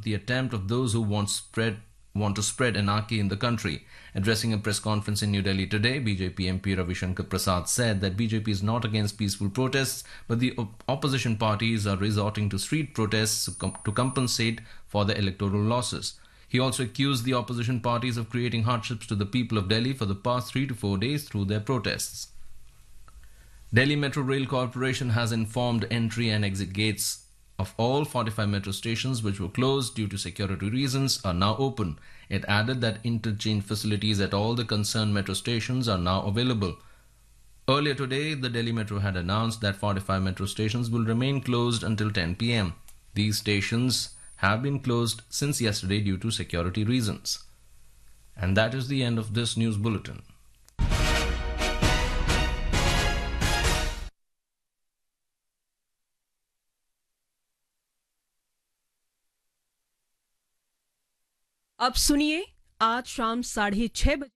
the attempt of those who want spread want to spread anarchy in the country. Addressing a press conference in New Delhi today, BJP MP Ravi Shankar Prasad said that BJP is not against peaceful protests, but the op- opposition parties are resorting to street protests to, com- to compensate for the electoral losses. He also accused the opposition parties of creating hardships to the people of Delhi for the past three to four days through their protests. Delhi Metro Rail Corporation has informed entry and exit gates of all 45 metro stations which were closed due to security reasons are now open. It added that interchange facilities at all the concerned metro stations are now available. Earlier today, the Delhi Metro had announced that 45 metro stations will remain closed until 10 pm. These stations have been closed since yesterday due to security reasons. And that is the end of this news bulletin. अब सुनिए आज शाम साढ़े छह बजे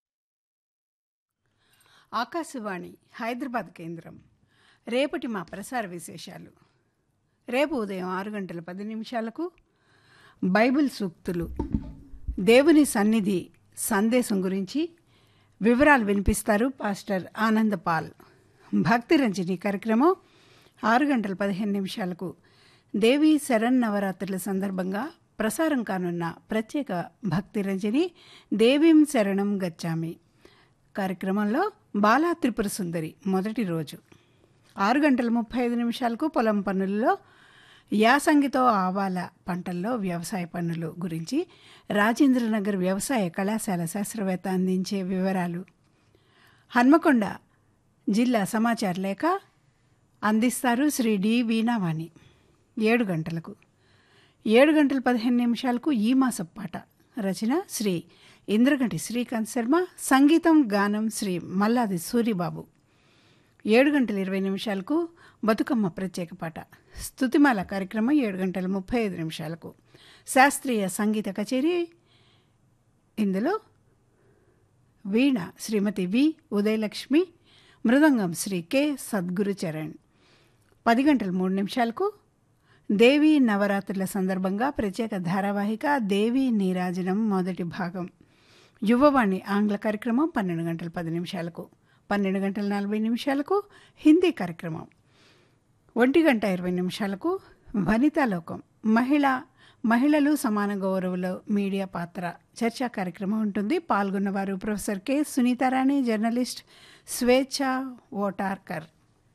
ఆకాశవాణి హైదరాబాద్ కేంద్రం రేపటి మా ప్రసార విశేషాలు రేపు ఉదయం ఆరు గంటల పది నిమిషాలకు బైబిల్ సూక్తులు దేవుని సన్నిధి సందేశం గురించి వివరాలు వినిపిస్తారు పాస్టర్ ఆనంద్ పాల్ భక్తి రంజని కార్యక్రమం ఆరు గంటల పదిహేను నిమిషాలకు దేవి శరణ్ నవరాత్రుల సందర్భంగా ప్రసారం కానున్న ప్రత్యేక భక్తి రంజని దేవీం శరణం గచ్చామి కార్యక్రమంలో బాలా త్రిపుర సుందరి మొదటి రోజు ఆరు గంటల ముప్పై ఐదు నిమిషాలకు పొలం పనుల్లో యాసంగితో ఆవాల పంటల్లో వ్యవసాయ పనులు గురించి రాజేంద్రనగర్ వ్యవసాయ కళాశాల శాస్త్రవేత్త అందించే వివరాలు హన్మకొండ జిల్లా సమాచార లేఖ అందిస్తారు శ్రీ డి వీణావాణి ఏడు గంటలకు ఏడు గంటల పదిహేను నిమిషాలకు ఈ మాస పాట రచన శ్రీ ఇంద్రగంటి శ్రీకాంత్ శర్మ సంగీతం గానం శ్రీ మల్లాది సూరిబాబు ఏడు గంటల ఇరవై నిమిషాలకు బతుకమ్మ ప్రత్యేక పాట స్తుతిమాల కార్యక్రమం ఏడు గంటల ముప్పై ఐదు నిమిషాలకు శాస్త్రీయ సంగీత కచేరీ ఇందులో వీణ శ్రీమతి వి ఉదయలక్ష్మి మృదంగం శ్రీ కె సద్గురు చరణ్ పది గంటల మూడు నిమిషాలకు దేవీ నవరాత్రుల సందర్భంగా ప్రత్యేక ధారావాహిక దేవీ నీరాజనం మొదటి భాగం యువవాణి ఆంగ్ల కార్యక్రమం పన్నెండు గంటల పది నిమిషాలకు పన్నెండు గంటల నలభై నిమిషాలకు హిందీ కార్యక్రమం ఒంటి గంట ఇరవై నిమిషాలకు వనితాలోకం మహిళ మహిళలు సమాన గౌరవులో మీడియా పాత్ర చర్చా కార్యక్రమం ఉంటుంది పాల్గొన్నవారు professor K Sunitarani journalist Swechha Votarkar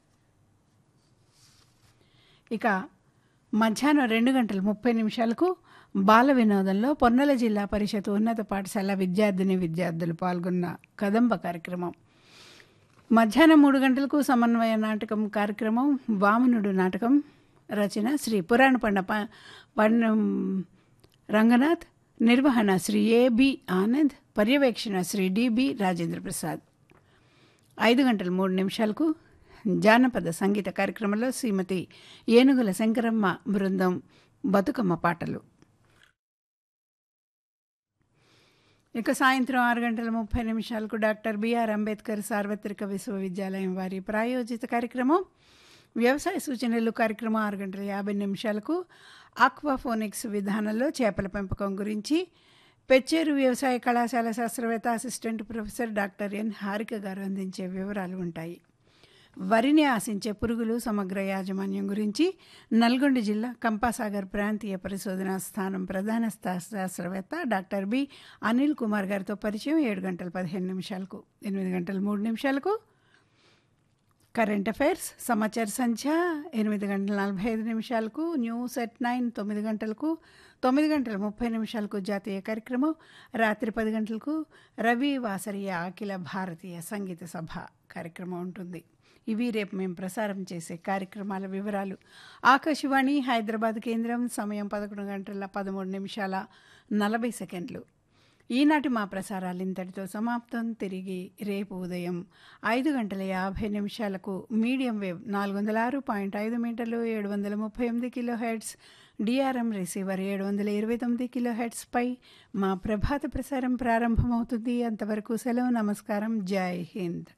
ఇక మధ్యాహ్నం రెండు గంటల ముప్పై నిమిషాలకు బాల వినోదంలో పొన్నల జిల్లా పరిషత్ ఉన్నత పాఠశాల విద్యార్థిని విద్యార్థులు పాల్గొన్న కదంబ కార్యక్రమం మధ్యాహ్నం మూడు గంటలకు సమన్వయ నాటకం కార్యక్రమం వామనుడు నాటకం రచన శ్రీ పురాణ పండ ప- పండం రంగనాథ్ నిర్వహణ శ్రీ ఏబి ఆనంద్ పర్యవేక్షణ శ్రీ డిబి రాజేంద్ర ప్రసాద్ ఐదు గంటల మూడు నిమిషాలకు జానపద సంగీత కార్యక్రమంలో శ్రీమతి ఏనుగుల శంకరమ్మ బృందం బతుకమ్మ పాటలు ఇక సాయంత్రం ఆరు గంటల ముప్పై నిమిషాలకు డాక్టర్ బిఆర్ అంబేద్కర్ సార్వత్రిక విశ్వవిద్యాలయం వారి ప్రాయోజిత కార్యక్రమం వ్యవసాయ సూచనలు కార్యక్రమం ఆరు గంటల యాభై నిమిషాలకు ఆక్వాఫోనిక్స్ విధానంలో చేపల పెంపకం గురించి పెచ్చేరు వ్యవసాయ కళాశాల శాస్త్రవేత్త assistant professor doctor N Harika గారు అందించే వివరాలు ఉంటాయి వరిని ఆశించే పురుగులు సమగ్ర యాజమాన్యం గురించి నల్గొండ జిల్లా కంపాసాగర్ ప్రాంతీయ పరిశోధనా స్థానం ప్రధాన స్థా- శాస్త్రవేత్త డాక్టర్ బి అనిల్ కుమార్ గారితో పరిచయం ఏడు గంటల పదిహేను నిమిషాలకు ఎనిమిది గంటల మూడు నిమిషాలకు కరెంట్ అఫైర్స్ సమాచార సంఖ్య ఎనిమిది గంటల నలభై ఐదు నిమిషాలకు న్యూస్ ఎట్ నైన్ తొమ్మిది గంటలకు తొమ్మిది గంటల ముప్పై నిమిషాలకు జాతీయ కార్యక్రమం రాత్రి పది గంటలకు రవి వాసరియ అఖిల భారతీయ సంగీత సభ కార్యక్రమం ఉంటుంది ఇవి రేపు మేము ప్రసారం చేసే కార్యక్రమాల వివరాలు ఆకాశవాణి హైదరాబాద్ కేంద్రం సమయం పదకొండు గంటల పదమూడు నిమిషాల నలభై సెకండ్లు ఈనాటి మా ప్రసారాలు ఇంతటితో సమాప్తం తిరిగి రేపు ఉదయం ఐదు గంటల యాభై నిమిషాలకు మీడియం వేవ్ నాలుగు వందల ఆరు పాయింట్ ఐదు మీటర్లు ఏడు వందల ముప్పై ఎనిమిది కిలో హెడ్స్ డిఆర్ఎం రిసీవర్ ఏడు వందల ఇరవై తొమ్మిది కిలో హెడ్స్పై మా ప్రభాత ప్రసారం ప్రారంభమవుతుంది అంతవరకు సెలవు నమస్కారం జై హింద్